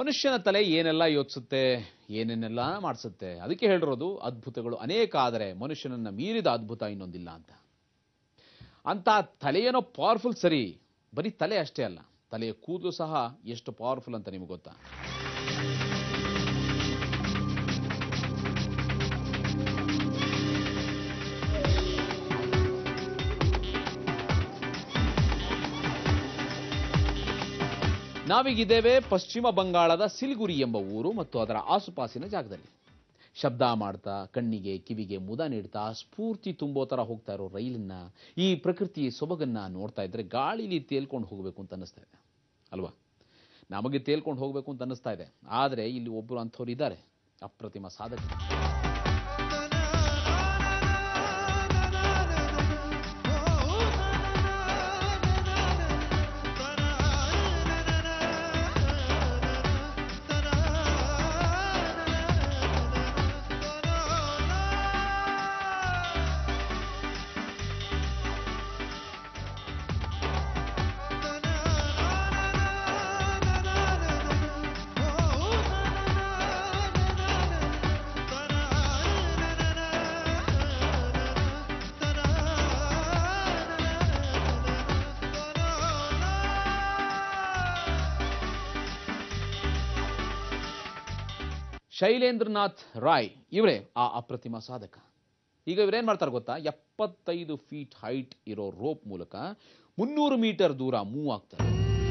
ಮನುಷ್ಯನ ತಲೆ ಏನೆಲ್ಲ ಯೋಚಿಸುತ್ತೆ ಏನೇನೆಲ್ಲ ಮಾಡಿಸುತ್ತೆ ಅದಕ್ಕೆ ಹೇಳಿರೋದು ಅದ್ಭುತಗಳು ಅನೇಕ ಆದರೆ ಮನುಷ್ಯನನ್ನ ಮೀರಿದ ಅದ್ಭುತ ಇನ್ನೊಂದಿಲ್ಲ ಅಂತ ಅಂತ ತಲೆಯೇನೋ ಪವರ್ಫುಲ್ ಸರಿ ಬರೀ ತಲೆ ಅಷ್ಟೇ ಅಲ್ಲ ತಲೆಯ ಕೂದಲು ಸಹ ಎಷ್ಟು ಪವರ್ಫುಲ್ ಅಂತ ನಿಮಗೆ ಗೊತ್ತಾ ನಾವೀಗಿದ್ದೇವೆ ಪಶ್ಚಿಮ ಬಂಗಾಳದ ಸಿಲಿಗುರಿ ಎಂಬ ಊರು ಮತ್ತು ಅದರ ಆಸುಪಾಸಿನ ಜಾಗದಲ್ಲಿ ಶಬ್ದ ಮಾಡ್ತಾ ಕಣ್ಣಿಗೆ ಕಿವಿಗೆ ಮುದ ನೀಡ್ತಾ ಸ್ಫೂರ್ತಿ ತುಂಬೋ ಥರ ಹೋಗ್ತಾ ಇರೋ ರೈಲನ್ನ ಈ ಪ್ರಕೃತಿ ಸೊಬಗನ್ನ ನೋಡ್ತಾ ಇದ್ರೆ ಗಾಳಿಲಿ ತೇಲ್ಕೊಂಡು ಹೋಗಬೇಕು ಅಂತ ಅನ್ನಿಸ್ತಾ ಇದೆ ಅಲ್ವಾ ನಮಗೆ ತೇಲ್ಕೊಂಡು ಹೋಗಬೇಕು ಅಂತ ಅನ್ನಿಸ್ತಾ ಇದೆ ಆದರೆ ಇಲ್ಲಿ ಒಬ್ಬರು ಅಂಥವ್ರು ಇದ್ದಾರೆ ಅಪ್ರತಿಮ ಸಾಧಕರು ಶೈಲೇಂದ್ರನಾಥ್ ರಾಯ್ ಇವರೇ ಆ ಅಪ್ರತಿಮ ಸಾಧಕ ಈಗ ಇವರೇನ್ ಮಾಡ್ತಾರೆ ಗೊತ್ತಾ ಎಪ್ಪತ್ತೈದು ಫೀಟ್ ಹೈಟ್ ಇರೋ ರೋಪ್ ಮೂಲಕ ಮುನ್ನೂರು ಮೀಟರ್ ದೂರ ಮೂವ್ ಆಗ್ತಾರೆ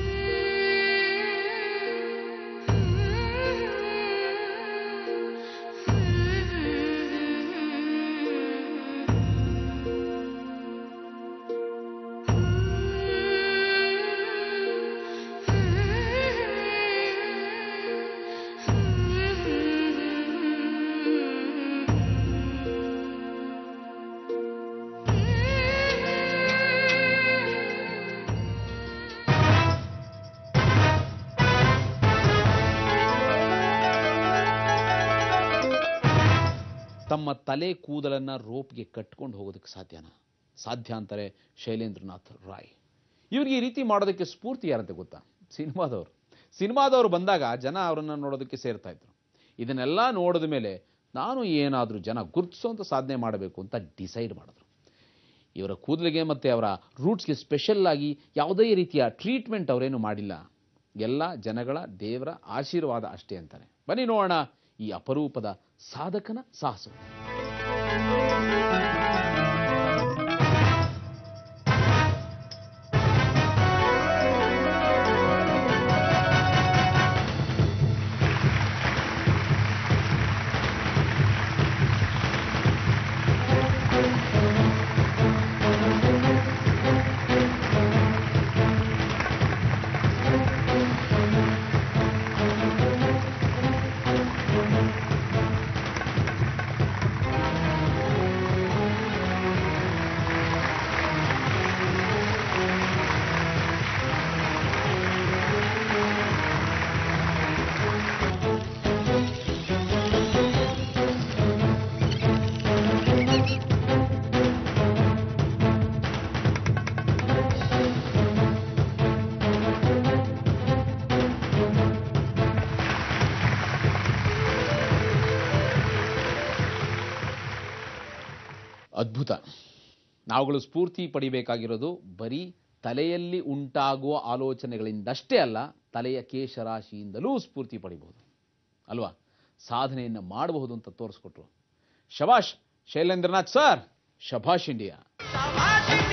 ತಮ್ಮ ತಲೆ ಕೂದಲನ್ನ ರೋಪ್ಗೆ ಕಟ್ಕೊಂಡು ಹೋಗೋದಕ್ಕೆ ಸಾಧ್ಯನಾ ಸಾಧ್ಯ ಅಂತಾರೆ ಶೈಲೇಂದ್ರನಾಥ್ ರಾಯ್ ಇವ್ರಿಗೆ ಈ ರೀತಿ ಮಾಡೋದಕ್ಕೆ ಸ್ಫೂರ್ತಿ ಯಾರಂತೆ ಗೊತ್ತಾ ಸಿನಿಮಾದವರು ಸಿನಿಮಾದವರು ಬಂದಾಗ ಜನ ಅವರನ್ನ ನೋಡೋದಕ್ಕೆ ಸೇರ್ತಾ ಇದ್ರು ಇದನ್ನೆಲ್ಲ ನೋಡಿದ ಮೇಲೆ ನಾನು ಏನಾದರೂ ಜನ ಗುರುತಿಸೋಂಥ ಸಾಧನೆ ಮಾಡಬೇಕು ಅಂತ ಡಿಸೈಡ್ ಮಾಡಿದ್ರು ಇವರ ಕೂದಲಿಗೆ ಮತ್ತು ಅವರ ರೂಟ್ಸ್ಗೆ ಸ್ಪೆಷಲ್ ಆಗಿ ಯಾವುದೇ ರೀತಿಯ ಟ್ರೀಟ್ಮೆಂಟ್ ಅವರೇನು ಮಾಡಿಲ್ಲ ಎಲ್ಲ ಜನಗಳ ದೇವರ ಆಶೀರ್ವಾದ ಅಷ್ಟೇ ಅಂತಾರೆ ಬನ್ನಿ ನೋಡೋಣ ಈ ಅಪರೂಪದ ಸಾಧಕನ ಸಾಹಸ ಅದ್ಭುತ ನಾವುಗಳು ಸ್ಫೂರ್ತಿ ಪಡಿಬೇಕಾಗಿರೋದು ಬರೀ ತಲೆಯಲ್ಲಿ ಉಂಟಾಗುವ ಆಲೋಚನೆಗಳಿಂದಷ್ಟೇ ಅಲ್ಲ ತಲೆಯ ಕೇಶರಾಶಿಯಿಂದಲೂ ಸ್ಫೂರ್ತಿ ಪಡಿಬಹುದು ಅಲ್ವಾ ಸಾಧನೆಯನ್ನು ಮಾಡಬಹುದು ಅಂತ ತೋರಿಸ್ಕೊಟ್ರು ಶಬಾಷ್ ಶೈಲೇಂದ್ರನಾಥ್ ಸರ್ ಶಭಾಷ್ ಇಂಡಿಯಾ ಶಭಾಷ್ ಇಂಡಿಯಾ